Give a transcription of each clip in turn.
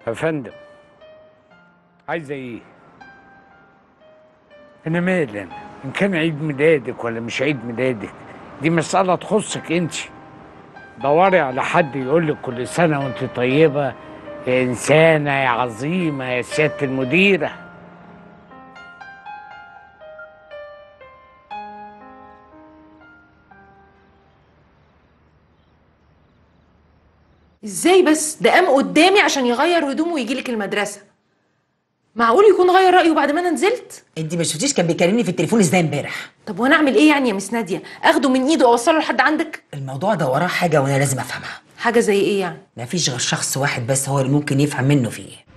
يا فندم عايزه ايه انا مالي انا ان كان عيد ميلادك ولا مش عيد ميلادك دي مسألة تخصك انت دوري على حد يقول لك كل سنة وانت طيبة يا إنسانة يا عظيمة يا سيادة المديرة ازاي بس ده قام قدامي عشان يغير هدومه ويجي لك المدرسه معقول يكون غير رايه بعد ما انا نزلت انت ما شفتيش كان بيكلمني في التليفون ازاي امبارح طب وانا اعمل ايه يعني يا مس ناديه اخده من ايده واوصله لحد عندك الموضوع ده وراه حاجه وانا لازم افهمها حاجه زي ايه يعني ما فيش غير شخص واحد بس هو اللي ممكن يفهم منه فيه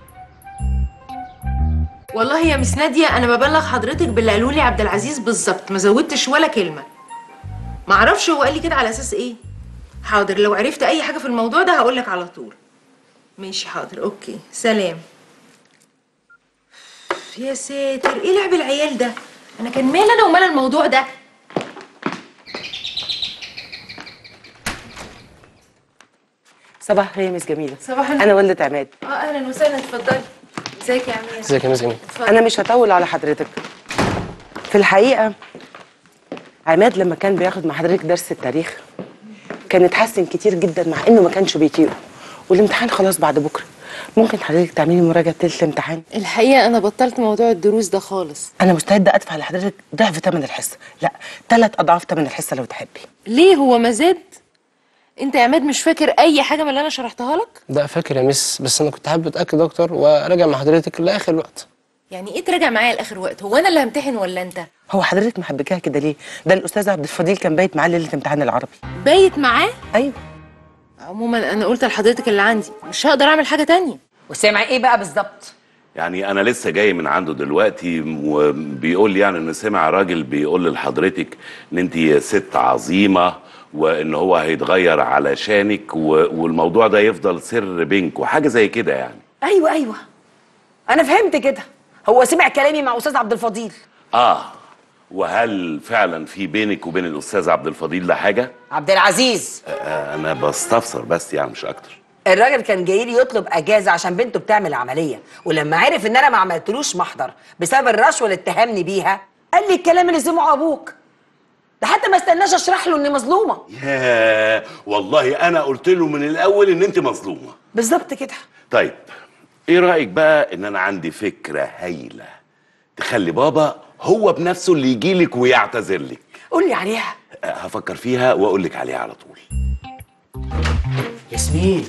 والله يا مس ناديه انا ببلغ حضرتك باللي قالوا لي عبد العزيز بالظبط ما زودتش ولا كلمه ما اعرفش هو قال لي كده على اساس ايه حاضر لو عرفت اي حاجه في الموضوع ده هقول لك على طول ماشي حاضر اوكي سلام يا ساتر ايه لعب العيال ده انا كان مال انا ومال الموضوع ده صباح الخير يا مس جميله صباح الخير. انا والده عماد اه اهلا وسهلا اتفضلي ازيك يا امير ازيك يا مس جميل اتفضل. انا مش هطول على حضرتك في الحقيقه عماد لما كان بياخد مع حضرتك درس التاريخ كان اتحسن كتير جدا مع انه ما كانش بيطيقه والامتحان خلاص بعد بكره ممكن حضرتك تعملي مراجعه ليله الامتحان الحقيقه انا بطلت موضوع الدروس ده خالص انا مستعده ادفع لحضرتك ضعف ثمن الحصه لا ثلاث اضعاف ثمن الحصه لو تحبي ليه هو ما زاد انت يا عماد مش فاكر اي حاجه من اللي انا شرحتها لك ده فاكر يا مس بس انا كنت حابب اتاكد اكتر وراجع مع حضرتك لاخر الوقت يعني ايه تراجع معايا لاخر وقت هو انا اللي همتحن ولا انت هو حضرتك محبكاها كده ليه ده الاستاذ عبد الفضيل كان بايت معاه ليله امتحان العربي بايت معاه ايوه عموما انا قلت لحضرتك اللي عندي مش هقدر اعمل حاجه تانية وسامع ايه بقى بالظبط يعني انا لسه جاي من عنده دلوقتي وبيقول لي يعني ان سمع راجل بيقول لحضرتك ان انت ست عظيمه وان هو هيتغير علشانك و- والموضوع ده يفضل سر بينك وحاجه زي كده يعني ايوه ايوه انا فهمت كده هو سمع كلامي مع استاذ عبد الفضيل اه وهل فعلا في بينك وبين الاستاذ عبد الفضيل ده حاجه عبد العزيز آه انا بستفسر بس يعني مش اكتر الراجل كان جاي لي يطلب اجازه عشان بنته بتعمل عمليه ولما عرف ان انا ما عملتلوش محضر بسبب الرشوه اللي اتهمني بيها قال لي الكلام اللي سمعه ابوك ده حتى ما استناش اشرح له اني مظلومه ياه والله انا قلت له من الاول ان انت مظلومه بالظبط كده طيب ايه رايك بقى ان انا عندي فكره هايله تخلي بابا هو بنفسه اللي يجي لك ويعتذر لك قول لي عليها أه، هفكر فيها واقول لك عليها على طول ياسمين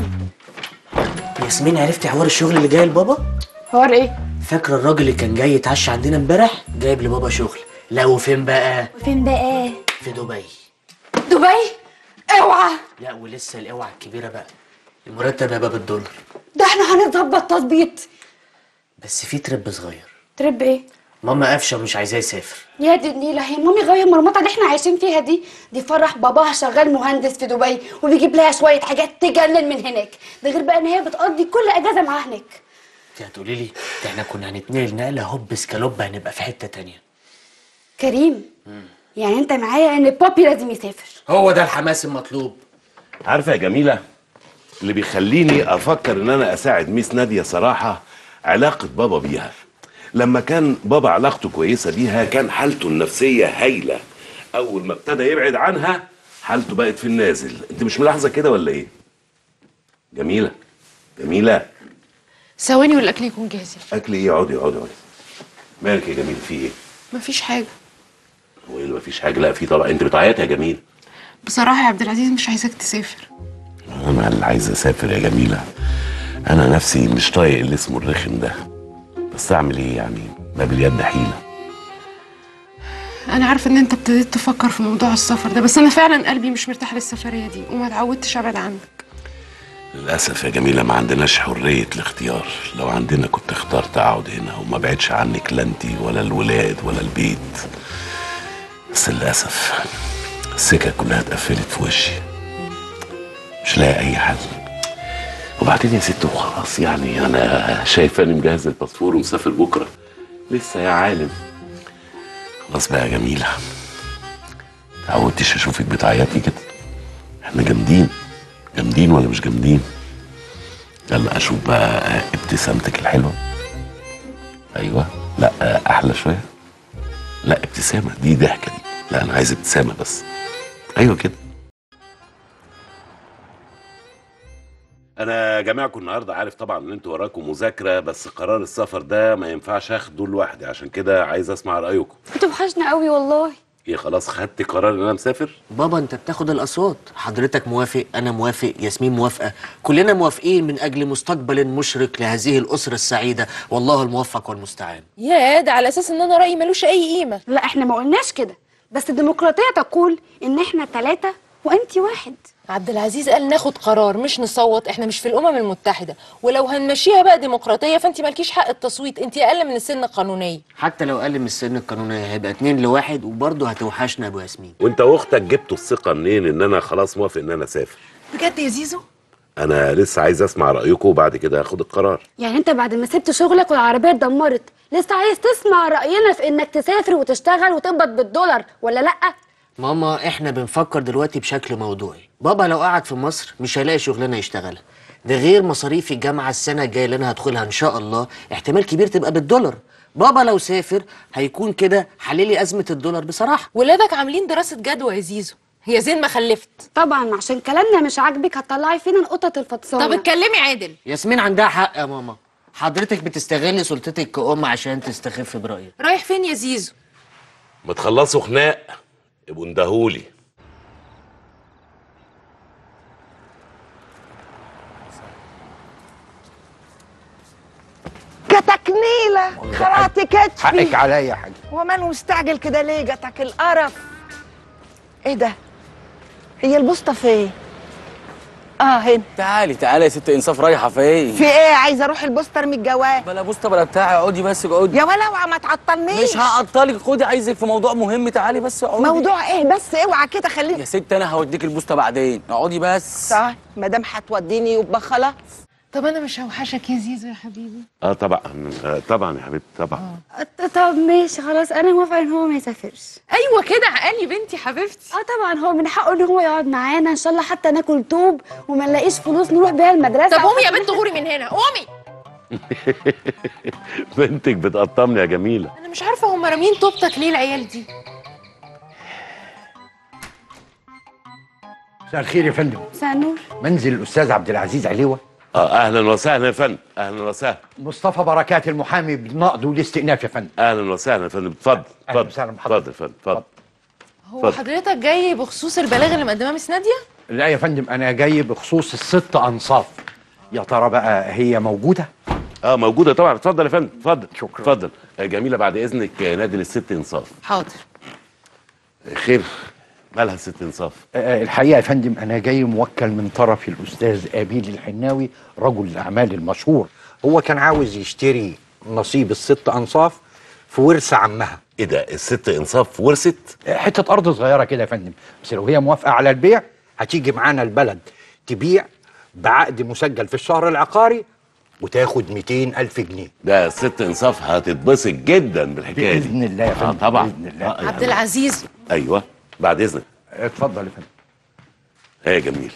ياسمين عرفتي حوار الشغل اللي جاي لبابا؟ حوار ايه؟ فاكرة الراجل اللي كان جاي يتعشى عندنا امبارح؟ جايب لبابا شغل لا وفين بقى؟ فين بقى؟ في دبي دبي؟ اوعى لا ولسه الاوعى الكبيرة بقى المرتب هيبقى بالدولار ده احنا هنظبط تظبيط بس في ترب صغير ترب ايه؟ ماما قافشة ومش عايزاه يسافر يا دي النيلة هي مامي غاية المرمطة اللي احنا عايشين فيها دي دي فرح باباها شغال مهندس في دبي وبيجيب لها شوية حاجات تجنن من هناك ده غير بقى ان هي بتقضي كل اجازة معاها هناك انت هتقولي لي ده احنا كنا هنتنقل نقلة هوب سكالوب هنبقى في حتة تانية كريم يعني انت معايا ان بابي لازم يسافر هو ده الحماس المطلوب عارفه يا جميله اللي بيخليني افكر ان انا اساعد ميس ناديه صراحه علاقه بابا بيها لما كان بابا علاقته كويسه بيها كان حالته النفسيه هايله اول ما ابتدى يبعد عنها حالته بقت في النازل انت مش ملاحظه كده ولا ايه جميله جميله ثواني والاكل يكون جاهز اكل ايه اقعدي اقعدي اقعدي مالك يا جميل في ايه مفيش حاجه هو ايه اللي مفيش حاجه لا في طبعا انت بتعيطي يا جميل بصراحه يا عبد العزيز مش عايزاك تسافر انا اللي عايز اسافر يا جميله انا نفسي مش طايق اللي اسمه الرخم ده بس اعمل ايه يعني ما باليد حيله انا عارفه ان انت ابتديت تفكر في موضوع السفر ده بس انا فعلا قلبي مش مرتاح للسفريه دي وما اتعودتش ابعد عنك للاسف يا جميله ما عندناش حريه الاختيار لو عندنا كنت اخترت اقعد هنا وما بعدش عنك لا انت ولا الولاد ولا البيت بس للاسف السكه كلها اتقفلت في وشي مش لاقي اي حل وبعدين يا ست وخلاص يعني انا شايفه اني مجهز الباسبور ومسافر بكره لسه يا عالم خلاص بقى يا جميله تعودتش اشوفك بتعيطي كده احنا جامدين جامدين ولا مش جامدين يلا اشوف بقى ابتسامتك الحلوه ايوه لا احلى شويه لا ابتسامه دي ضحكه دي لا انا عايز ابتسامه بس ايوه كده انا جماعكم النهارده عارف طبعا ان انتوا وراكم مذاكره بس قرار السفر ده ما ينفعش اخده لوحدي عشان كده عايز اسمع رايكم بتوحشنا قوي والله ايه خلاص خدت قرار ان انا مسافر بابا انت بتاخد الاصوات حضرتك موافق انا موافق ياسمين موافقه كلنا موافقين من اجل مستقبل مشرق لهذه الاسره السعيده والله الموفق والمستعان يا ده على اساس ان انا رايي ملوش اي قيمه لا احنا ما قلناش كده بس الديمقراطيه تقول ان احنا ثلاثه وانت واحد عبد العزيز قال ناخد قرار مش نصوت احنا مش في الامم المتحده ولو هنمشيها بقى ديمقراطيه فانت مالكيش حق التصويت انت اقل من السن القانونيه حتى لو اقل من السن القانونيه هيبقى اتنين لواحد وبرضه هتوحشنا يا ابو ياسمين وانت واختك جبتوا الثقه منين ان انا خلاص موافق ان انا اسافر بجد يا زيزو انا لسه عايز اسمع رايكم وبعد كده هاخد القرار يعني انت بعد ما سبت شغلك والعربيه اتدمرت لسه عايز تسمع راينا في انك تسافر وتشتغل وتقبض بالدولار ولا لا ماما احنا بنفكر دلوقتي بشكل موضوعي بابا لو قعد في مصر مش هيلاقي شغلانه يشتغلها ده غير مصاريف الجامعه السنه الجايه اللي انا هدخلها ان شاء الله احتمال كبير تبقى بالدولار بابا لو سافر هيكون كده حللي ازمه الدولار بصراحه ولادك عاملين دراسه جدوى يا زيزو هي زين ما خلفت طبعا عشان كلامنا مش عاجبك هتطلعي فينا القطط الفطسانه طب اتكلمي عادل ياسمين عندها حق يا ماما حضرتك بتستغلي سلطتك كأم عشان تستخف برأيك رايح فين يا زيزو ما تخلصوا خناق ابقوا اندهولي جاتك نيلة خرعت كتفي حقك عليا يا حاج وماله مستعجل كده ليه جاتك القرف ايه ده هي البوسطة فين اه هنا تعالي تعالي يا ست انصاف رايحه فين في ايه عايزه اروح البوسطة ارمي الجواب بلا بوسطه بلا بتاع اقعدي بس اقعدي يا ولا اوعى ما تعطلنيش مش هعطلك خدي عايزك في موضوع مهم تعالي بس اقعدي موضوع ايه بس اوعى كده خليني يا ست انا هوديك البوسطه بعدين اقعدي بس طيب ما دام هتوديني يبقى خلاص طب انا مش هوحشك يا زيزو يا حبيبي اه طبعا آه طبعا يا حبيبتي طبعا طب ماشي خلاص انا موافقه ان هو ما يسافرش ايوه كده عقلي بنتي حبيبتي اه طبعا هو من حقه ان هو يقعد معانا ان شاء الله حتى ناكل طوب وما نلاقيش فلوس نروح بيها المدرسه طب قومي يا بنت غوري من هنا قومي بنتك بتقطمني يا جميله انا مش عارفه هم رامين طوبتك ليه العيال دي مساء الخير يا فندم مساء النور منزل الاستاذ عبد العزيز عليوه اه اهلا وسهلا يا فندم اهلا وسهلا مصطفى بركات المحامي بالنقد والاستئناف يا فندم اهلا وسهلا يا فندم اتفضل أهلا اتفضل وسهلا بحضرتك. اتفضل يا فندم اتفضل هو اتفضل. حضرتك جاي بخصوص البلاغ اللي مقدماه مس ناديه لا يا فندم انا جاي بخصوص الست انصاف يا ترى بقى هي موجوده اه موجوده طبعا اتفضل يا فندم اتفضل شكرا. اتفضل آه، جميله بعد اذنك آه، نادي للست انصاف حاضر خير مالها الست انصاف آه، الحقيقه يا فندم انا جاي موكل من طرف الاستاذ ابيل الحناوي رجل الاعمال المشهور هو كان عاوز يشتري نصيب الست انصاف في ورث عمها ايه ده الست انصاف ورثت آه، حته ارض صغيره كده يا فندم بس لو هي موافقه على البيع هتيجي معانا البلد تبيع بعقد مسجل في الشهر العقاري وتاخد 200 ألف جنيه ده الست انصاف هتتبسط جدا بالحكايه دي بإذن الله يا اه فندم طبعا بإذن الله آه، عبد العزيز ايوه بعد اذنك اتفضل يا فندم هي جميل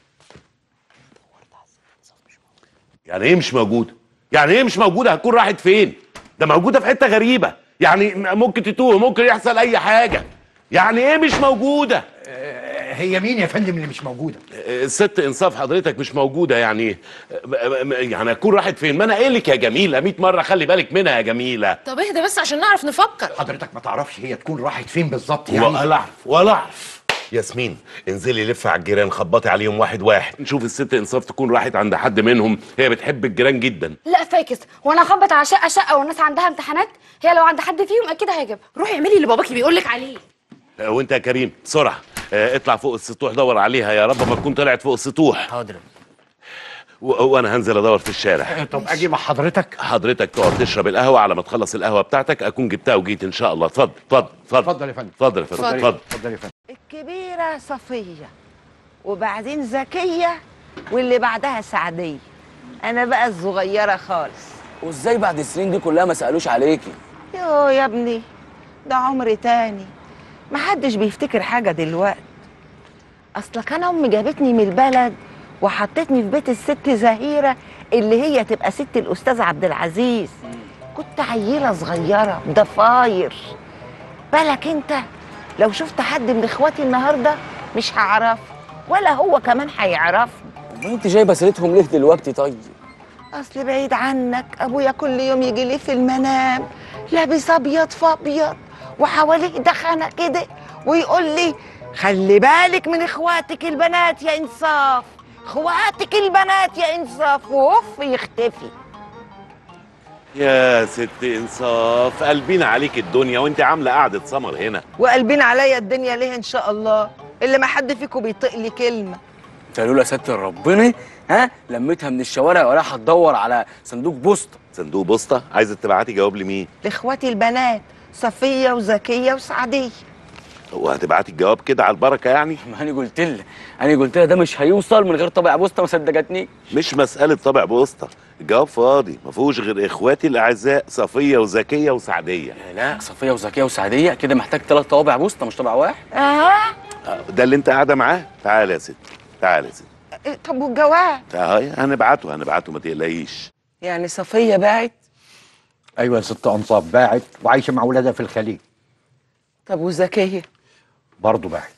يعني ايه مش موجوده يعني ايه مش موجوده هتكون راحت فين ده موجوده في حته غريبه يعني م- ممكن تتوه ممكن يحصل اي حاجه يعني ايه مش موجوده هي مين يا فندم اللي مش موجوده الست انصاف حضرتك مش موجوده يعني م- م- يعني هتكون راحت فين ما انا قايل لك يا جميله 100 مره خلي بالك منها يا جميله طب اهدى بس عشان نعرف نفكر حضرتك ما تعرفش هي تكون راحت فين بالظبط يعني ولا اعرف ولا اعرف ياسمين انزلي لف على الجيران خبطي عليهم واحد واحد نشوف الست انصاف تكون راحت عند حد منهم هي بتحب الجيران جدا لا فاكس وانا اخبط على شقه شقه والناس عندها امتحانات هي لو عند حد فيهم اكيد هيجيبها روحي اعملي اللي باباكي بيقول لك عليه آه، وانت يا كريم بسرعه آه، اطلع فوق السطوح دور عليها يا رب ما تكون طلعت فوق السطوح حاضر و- وانا هنزل ادور في الشارع طب اجي مع حضرتك حضرتك تقعد تشرب القهوه على ما تخلص القهوه بتاعتك اكون جبتها وجيت ان شاء الله اتفضل اتفضل اتفضل اتفضل يا فندم اتفضل يا فندم اتفضل. اتفضل اتفضل يا فندم الكبيرة صفية وبعدين زكية واللي بعدها سعدية أنا بقى الصغيرة خالص وازاي بعد السنين دي كلها ما سالوش عليكي يو يا ابني ده عمر تاني محدش بيفتكر حاجة دلوقتي أصل كان أمي جابتني من البلد وحطتني في بيت الست زهيرة اللي هي تبقى ست الاستاذ عبد العزيز كنت عيله صغيره ضفاير بالك انت لو شفت حد من اخواتي النهارده مش هعرفه ولا هو كمان هيعرفني امال انت جايبه سيرتهم ليه دلوقتي طيب اصل بعيد عنك ابويا كل يوم يجي لي في المنام لابس ابيض في ابيض وحواليه دخنه كده ويقول لي خلي بالك من اخواتك البنات يا انصاف اخواتك البنات يا انصاف ووف يختفي يا ست انصاف قلبين عليك الدنيا وانت عامله قعده سمر هنا وقلبين عليا الدنيا ليه ان شاء الله اللي ما حد فيكم بيطق لي كلمه انت لولا ستر ربنا ها لميتها من الشوارع ورايحه تدور على صندوق بوسطه صندوق بوسطه عايزه تبعتي جواب لمين لاخواتي البنات صفيه وزكيه وسعديه هو هتبعتي الجواب كده على البركه يعني ما انا قلت لها انا قلت لها ده مش هيوصل من غير طابع بوسطه ما صدقتنيش مش مساله طابع بوسطه الجواب فاضي ما فيهوش غير اخواتي الاعزاء صفيه وزكيه وسعديه لا صفيه وزكيه وسعديه كده محتاج ثلاث طوابع بوسطه مش طابع واحد اه آه، ده اللي انت قاعده معاه تعالى يا ست تعالى يا ست إيه، طب والجواب تعالى هنبعته هنبعته ما تقلقيش يعني صفيه باعت ايوه يا ست انصاف باعت وعايشه مع ولادها في الخليج طب وزكيه برضه باعت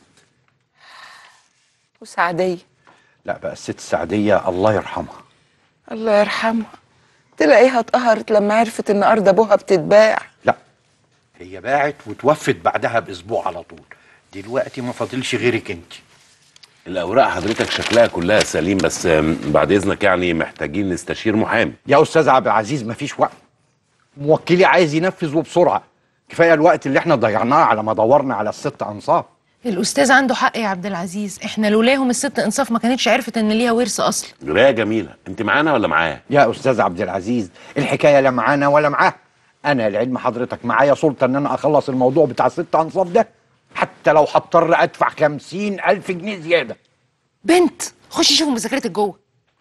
وسعديه لا بقى الست سعديه الله يرحمها الله يرحمها تلاقيها اتقهرت لما عرفت ان ارض ابوها بتتباع لا هي باعت وتوفت بعدها باسبوع على طول دلوقتي ما فاضلش غيرك انت الاوراق حضرتك شكلها كلها سليم بس آم، بعد اذنك يعني محتاجين نستشير محامي يا استاذ عبد العزيز مفيش وقت موكلي عايز ينفذ وبسرعه كفايه الوقت اللي احنا ضيعناه على ما دورنا على الست انصاف الاستاذ عنده حق يا عبد العزيز احنا لولاهم الست انصاف ما كانتش عرفت ان ليها ورث اصلا جرايه جميله انت معانا ولا معاه يا استاذ عبد العزيز الحكايه لا معانا ولا معاه انا لعلم حضرتك معايا سلطه ان انا اخلص الموضوع بتاع الست انصاف ده حتى لو هضطر ادفع خمسين الف جنيه زياده بنت خشي شوفي مذاكرتك جوه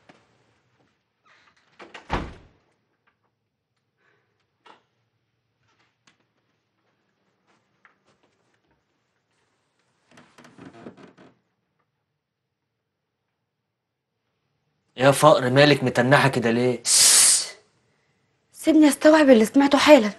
يا فقر مالك متنحه كده ليه سيبني استوعب اللي سمعته حالا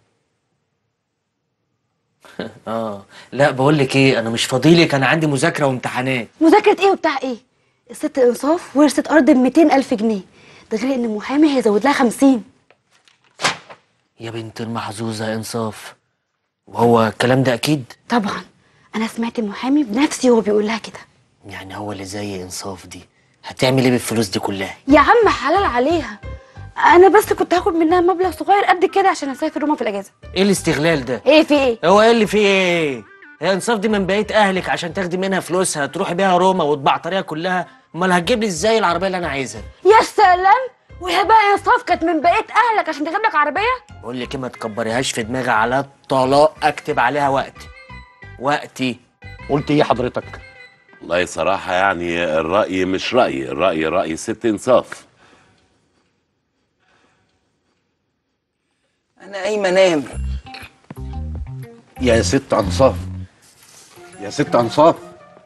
اه لا بقول لك ايه انا مش فاضيلك انا عندي مذاكره وامتحانات مذاكرة ايه وبتاع ايه الست انصاف ورثت ارض ب 200 الف جنيه ده غير ان المحامي هيزود لها 50 يا بنت المحظوظه يا انصاف وهو الكلام ده اكيد طبعا انا سمعت المحامي بنفسي وهو بيقول لها كده يعني هو اللي زي انصاف دي هتعمل ايه بالفلوس دي كلها يا عم حلال عليها انا بس كنت هاخد منها مبلغ صغير قد كده عشان اسافر روما في الاجازه ايه الاستغلال ده ايه في ايه هو ايه اللي فيه ايه هي انصاف دي من بقيه اهلك عشان تاخدي منها فلوسها تروحي بيها روما وتبعتريها كلها امال هتجيب لي ازاي العربيه اللي انا عايزها يا سلام وهي بقى انصاف كانت من بقيه اهلك عشان تجيب لك عربيه بقول لك ايه ما تكبريهاش في دماغي على الطلاق اكتب عليها وقتي وقتي قلت ايه حضرتك والله صراحه يعني الراي مش رايي الراي راي ست انصاف انا قايمه انام يا ست انصاف يا ست انصاف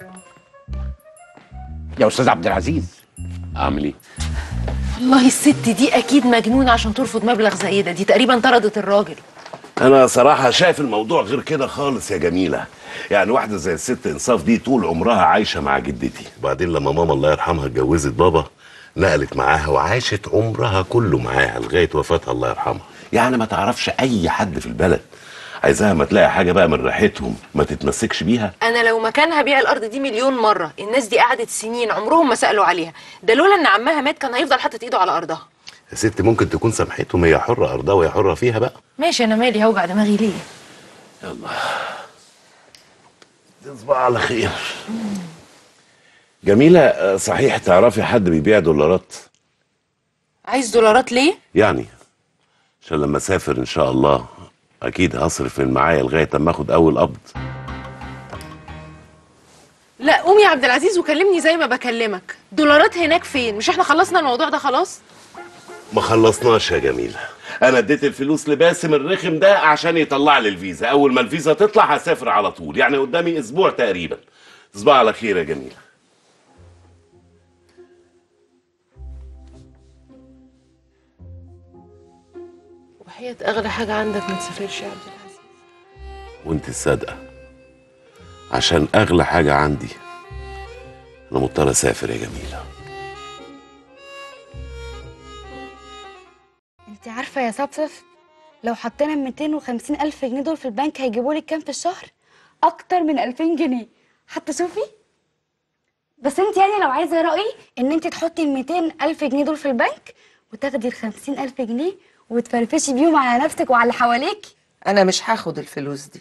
يا استاذ عبد العزيز اعمل ايه والله الست دي اكيد مجنونه عشان ترفض مبلغ زي ده دي تقريبا طردت الراجل انا صراحه شايف الموضوع غير كده خالص يا جميله يعني واحده زي الست انصاف دي طول عمرها عايشه مع جدتي وبعدين لما ماما الله يرحمها اتجوزت بابا نقلت معاها وعاشت عمرها كله معاها لغايه وفاتها الله يرحمها يعني ما تعرفش اي حد في البلد عايزاها ما تلاقي حاجه بقى من ريحتهم ما تتمسكش بيها انا لو مكانها بيع الارض دي مليون مره الناس دي قعدت سنين عمرهم ما سالوا عليها ده لولا ان عمها مات كان هيفضل حاطط ايده على ارضها يا ست ممكن تكون سامحتهم هي حره ارضها وهي حره فيها بقى ماشي انا مالي هوجع دماغي ليه يلا تصبح على خير جميلة آه، صحيح تعرفي حد بيبيع دولارات عايز دولارات ليه يعني عشان لما اسافر ان شاء الله اكيد هصرف من معايا لغايه اما اخد اول قبض لا قوم يا عبد العزيز وكلمني زي ما بكلمك دولارات هناك فين مش احنا خلصنا الموضوع ده خلاص ما خلصناش يا جميلة انا اديت الفلوس لباسم الرخم ده عشان يطلع لي الفيزا اول ما الفيزا تطلع هسافر على طول يعني قدامي اسبوع تقريبا تصبح على خير يا جميلة وحياة أغلى حاجة عندك ما تسافرش يا عبد العزيز وانت الصادقه عشان اغلى حاجه عندي انا مضطر اسافر يا جميله انت عارفه يا صفصف لو حطينا 250 الف جنيه دول في البنك هيجيبوا لك كام في الشهر اكتر من 2000 جنيه حتى شوفي بس انت يعني لو عايزه رايي ان انت تحطي ال 200 الف جنيه دول في البنك وتاخدي ال 50 الف جنيه وتفرفشي بيهم على نفسك وعلى اللي حواليك انا مش هاخد الفلوس دي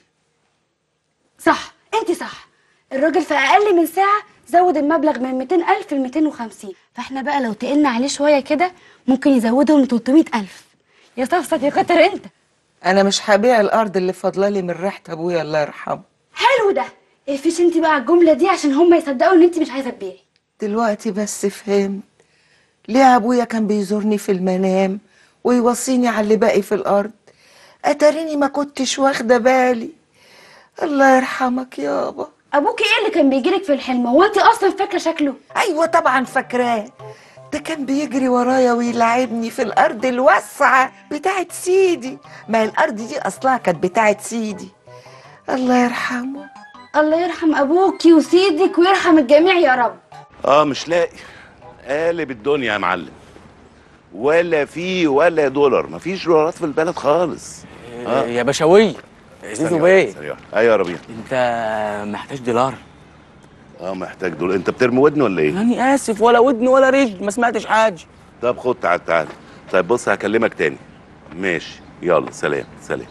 صح انت صح الراجل في اقل من ساعه زود المبلغ من 200 الف ل 250 فاحنا بقى لو تقلنا عليه شويه كده ممكن يزودهم ل 300 الف يا صفصف يا كتر انت انا مش هبيع الارض اللي فاضلالي من ريحه ابويا الله يرحمه حلو ده اقفش انت بقى على الجمله دي عشان هم يصدقوا ان انت مش عايزه تبيعي دلوقتي بس فهمت ليه ابويا كان بيزورني في المنام ويوصيني على اللي باقي في الارض اتاريني ما كنتش واخده بالي الله يرحمك يابا ابوكي ايه اللي كان بيجيلك في الحلم هو انت اصلا فاكره شكله ايوه طبعا فاكراه ده كان بيجري ورايا ويلعبني في الارض الواسعه بتاعت سيدي ما الارض دي اصلها كانت بتاعت سيدي الله يرحمه الله يرحم ابوكي وسيدك ويرحم الجميع يا رب اه مش لاقي قالب الدنيا يا معلم ولا في ولا دولار مفيش دولارات في البلد خالص آه. يا بشوي زيزو ثانية بيه واحدة، ثانية واحدة. ايوه يا ربيع انت محتاج دولار اه محتاج دولار انت بترمي ودن ولا ايه؟ يعني اسف ولا ودن ولا رجل ما سمعتش حاجه طب خد تعال تعال طيب بص هكلمك تاني ماشي يلا سلام سلام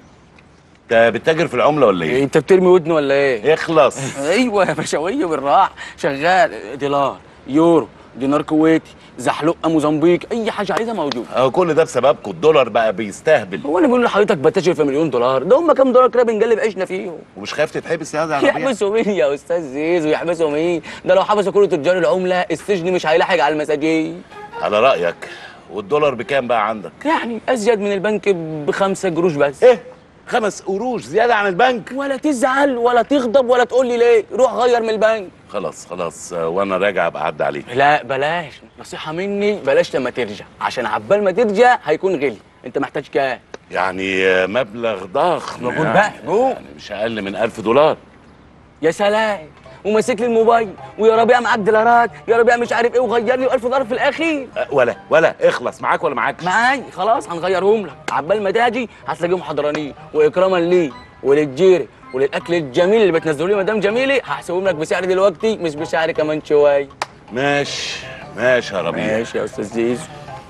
انت بتتاجر في العمله ولا ايه؟ انت بترمي ودن ولا ايه اخلص ايوه يا بشويه بالراحه شغال دولار يورو دينار كويتي زحلقه موزمبيق اي حاجه عايزها موجوده اه كل ده بسببكم الدولار بقى بيستهبل هو انا بقول لحضرتك بتاجر في مليون دولار ده هم كام دولار كده بنجلب عيشنا فيهم ومش خايف تتحبس يا ربيع يحبسوا مين يا استاذ زيزو يحبسوا مين ده لو حبسوا كل تجار العمله السجن مش هيلاحق على المساجين على رايك والدولار بكام بقى عندك؟ يعني ازيد من البنك بخمسة قروش بس ايه خمس قروش زياده عن البنك ولا تزعل ولا تغضب ولا تقول لي ليه روح غير من البنك خلاص خلاص آه، وانا راجع ابقى اعدي عليك لا بلاش نصيحه مني بلاش لما ترجع عشان عبال ما ترجع هيكون غلي انت محتاج كام يعني آه، مبلغ ضخم موجود يعني. بقى، قول. يعني مش اقل من ألف دولار يا سلام وماسك لي الموبايل ويا ربيع معاك دولارات يا ربيع مش عارف ايه وغير لي 1000 دولار في الاخير أه، ولا ولا اخلص معاك ولا معاك معاي خلاص هنغيرهم لك عبال ما تاجي هتلاقيهم حضرانين واكراما لي وللجيري وللاكل الجميل اللي بتنزلوا لي مدام جميلي هحسبهم لك بسعر دلوقتي مش بسعر كمان شويه ماشي ماشي يا ربيع ماشي يا استاذ زيزو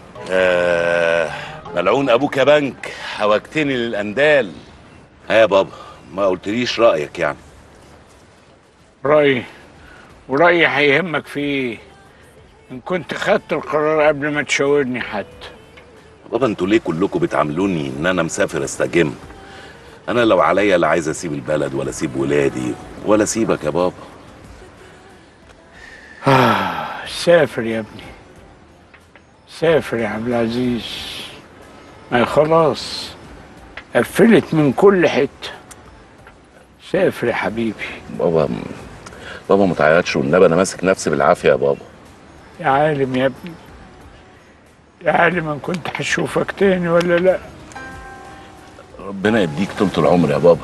آه ملعون ابوك يا بنك حوجتني للاندال ها يا بابا ما قلتليش رايك يعني رأيي ورأيي هيهمك في ايه ان كنت خدت القرار قبل ما تشاورني حتى بابا انتوا ليه كلكم بتعاملوني ان انا مسافر استجم انا لو عليا لا عايز اسيب البلد ولا اسيب ولادي ولا اسيبك يا بابا آه سافر يا ابني سافر يا عبد العزيز ما هي خلاص قفلت من كل حتة سافر يا حبيبي بابا بابا ما تعيطش والنبي انا ماسك نفسي بالعافيه يا بابا يا عالم يا ابني يا عالم ان كنت هشوفك تاني ولا لا ربنا يديك طولة العمر يا بابا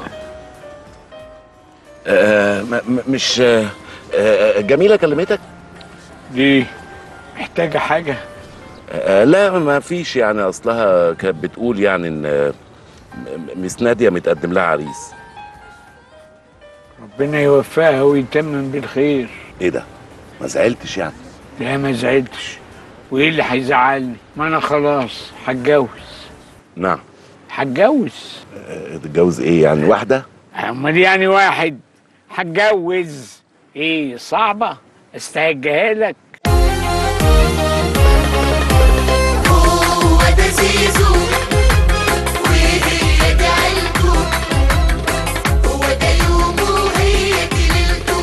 آه م- م- مش آه آه جميلة كلمتك؟ دي محتاجة حاجة آه لا ما فيش يعني اصلها كانت بتقول يعني ان آه، م- مس نادية متقدم لها عريس ربنا يوفقها ويتمم بالخير ايه ده؟ ما زعلتش يعني لا ما زعلتش وايه اللي هيزعلني ما انا خلاص هتجوز نعم هتجوز آه، تتجوز ايه يعني واحدة؟ امال يعني واحد هتجوز ايه صعبة استهجها لك هو ده زيزو وهي دي عيلته هو ده يومه وهي دي ليلته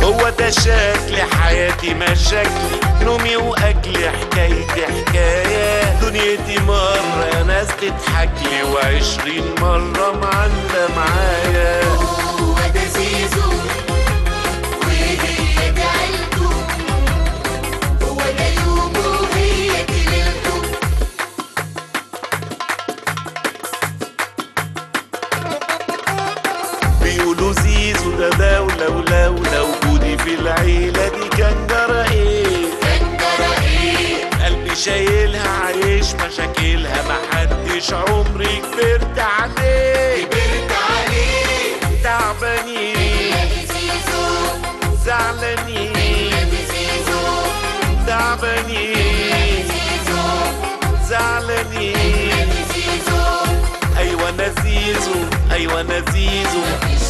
هو ده شكل حياتي مشاكلي نومي واكلي حكايتي حكايه دنيتي مره ناس تضحك لي وعشرين مره معلقه معايا هو ده زيزو وهي دي عيلته هو ده يومه وهي دي ليلته بيقولوا زيزو ده دولة ولولا وجودي في العيلة دي كان جرى ايه كان جرى ايه قلبي شايلها عايش مشاكلها محدش عمري كبرت عليه كبرت عليه تعبانين زيزو زعلانين زيزو تعبانين زيزو زعلانين زيزو ايوه انا زيزو ايوه انا زيزو